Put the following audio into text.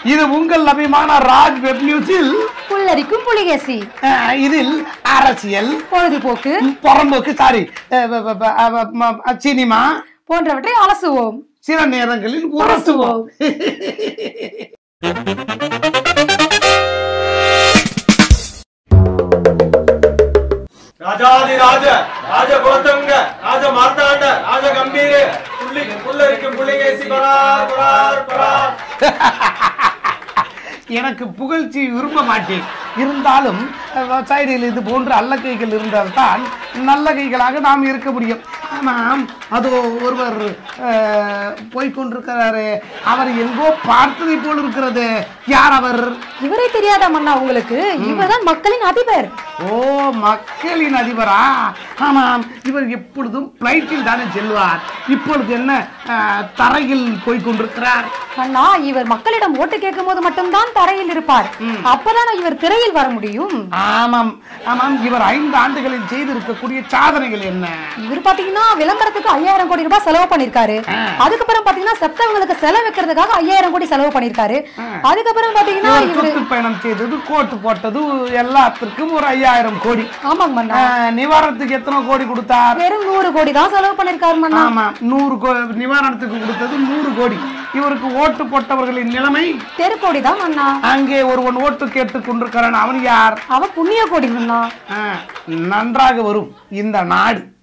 இது உங்கள் அபிமான ராஜ் வெப் நியூஸில் புல்லரிக்கும் புலிகேசி அஹ், இதில் அரசியல் பொழுதுபோக்கு புறம்போக்கு சாரி சினிமா போன்றவற்றை அலசுவோம் சில நேரங்களில் உரசுவோம் ராஜாதிராஜ ராஜ குலத்தங்க ராஜ மார்த்தாண்ட ராஜ கம்பீர புள்ளி புல்லரிக்கும் புள்ளிகேசி பரார் பரார் பரார் எனக்கு புகழ்ச்சி விரும்ப மாட்டேன் இருந்தாலும் அஹ், சைடில் இது போன்ற அல்ல கைகள் இருந்தால்தான் நல்ல கைகளாக நாம் இருக்க முடியும் ஆமாம் அதோ ஒருவர் அஹ், போய்க் கொண்டிருக்கிறாரு அவர் எங்கோ பார்த்ததை போல் இருக்கிறது யார் அவர் இவரே தெரியாதா மன்னா உங்களுக்கு இவர்தான் மக்களின் அதிபர் ஓ மக்களின் அதிபரா ஆமாம் இவர் எப்பொழுதும் பிளைட்டில் தானே செல்வார் இப்பொழுது என்ன அஹ், தரையில் போய் கொண்டிருக்கிறார் அண்ணா இவர் மக்களிடம் ஓட்டு கேட்கும் போது மட்டும்தான் தரையில் இருப்பார் அப்பதான் இவர் திரையில் வர முடியும் ஆமாம் ஆமாம் இவர் ஐந்து ஆண்டுகளில் செய்திருக்கக்கூடிய சாதனைகள் என்ன இவர் பாத்தீங்கன்னா விளம்பரத்துக்கு ஐயாயிரம் கோடி ரூபாய் செலவு பண்ணிருக்காரு அதுக்கப்புறம் பாத்தீங்கன்னா செத்தவங்களுக்கு செலவு வைக்கிறதுக்காக ஐயாயிரம் கோடி செலவு பண்ணிருக்காரு அதுக்கப்புறம் பாத்தீங்கன்னா இவர் இவரு சுற்றுப்பயணம் செய்தது கோட்டு போட்டது எல்லாத்திற்கும் ஒரு ஐயாயிரம் கோடி ஆமாங்க மன்னா அஹ், நிவாரணத்துக்கு எத்தனை கோடி கொடுத்தார் வெறும் நூறு கோடி தான் செலவு பண்ணிருக்காரு மன்னா ஆமா நூறு கோ நிவாரணத்துக்கு கொடுத்தது நூறு கோடி இவருக்கு ஓட்டு போட்டவர்களின் நிலைமை தெருக்கோடி தான் மன்னா அங்கே ஒருவன் ஓட்டு கேட்டுக் கொண்டிருக்கிறான் அவன் யார் அவ புண்ணிய கோடி மன்னா அஹ், நன்றாக வரும் இந்த நாடு